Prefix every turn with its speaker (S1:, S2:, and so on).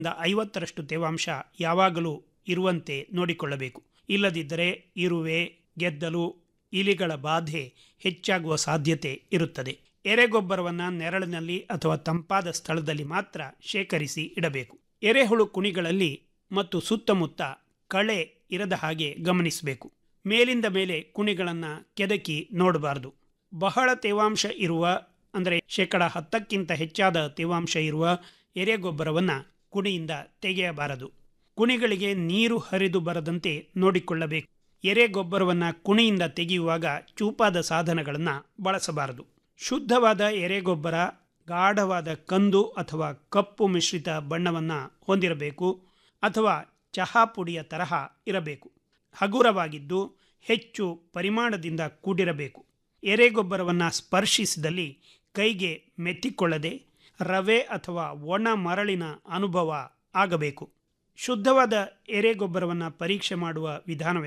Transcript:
S1: ಐವತ್ತರಷ್ಟು ತೇವಾಂಶ ಯಾವಾಗಲೂ ಇರುವಂತೆ ನೋಡಿಕೊಳ್ಳಬೇಕು ಇಲ್ಲದಿದ್ದರೆ ಇರುವೆ ಗೆದ್ದಲು ಇಲಿಗಳ ಬಾಧೆ ಹೆಚ್ಚಾಗುವ ಸಾಧ್ಯತೆ ಇರುತ್ತದೆ ಎರೆಗೊಬ್ಬರವನ್ನು ನೆರಳಿನಲ್ಲಿ ಅಥವಾ ತಂಪಾದ ಸ್ಥಳದಲ್ಲಿ ಮಾತ್ರ ಶೇಖರಿಸಿ ಇಡಬೇಕು ಎರೆಹುಳು ಕುಣಿಗಳಲ್ಲಿ ಮತ್ತು ಸುತ್ತಮುತ್ತ ಕಳೆ ಇರದ ಹಾಗೆ ಗಮನಿಸಬೇಕು ಮೇಲಿಂದ ಮೇಲೆ ಕುಣಿಗಳನ್ನು ಕೆದಕಿ ನೋಡಬಾರದು ಬಹಳ ತೇವಾಂಶ ಇರುವ ಅಂದರೆ ಶೇಕಡ ಹತ್ತಕ್ಕಿಂತ ಹೆಚ್ಚಾದ ತೇವಾಂಶ ಇರುವ ಎರೆಗೊಬ್ಬರವನ್ನು ಕುಣಿಯಿಂದ ತೆಗೆಯಬಾರದು ಕುಣಿಗಳಿಗೆ ನೀರು ಹರಿದು ಬರದಂತೆ ನೋಡಿಕೊಳ್ಳಬೇಕು ಎರೆಗೊಬ್ಬರವನ್ನು ಕುಣಿಯಿಂದ ತೆಗೆಯುವಾಗ ಚೂಪಾದ ಸಾಧನಗಳನ್ನು ಬಳಸಬಾರದು ಶುದ್ಧವಾದ ಎರೆಗೊಬ್ಬರ ಗಾಢವಾದ ಕಂದು ಅಥವಾ ಕಪ್ಪು ಮಿಶ್ರಿತ ಬಣ್ಣವನ್ನು ಹೊಂದಿರಬೇಕು ಅಥವಾ ಚಹಾ ಪುಡಿಯ ತರಹ ಇರಬೇಕು ಹಗುರವಾಗಿದ್ದು ಹೆಚ್ಚು ಪರಿಮಾಣದಿಂದ ಕೂಡಿರಬೇಕು ಎರೆಗೊಬ್ಬರವನ್ನು ಸ್ಪರ್ಶಿಸಿದಲ್ಲಿ ಕೈಗೆ ಮೆತ್ತಿಕೊಳ್ಳದೆ ರವೆ ಅಥವಾ ಒಣ ಮರಳಿನ ಅನುಭವ ಆಗಬೇಕು ಶುದ್ಧವಾದ ಎರೆಗೊಬ್ಬರವನ್ನು ಪರೀಕ್ಷೆ ಮಾಡುವ ವಿಧಾನವೆಂದರೆ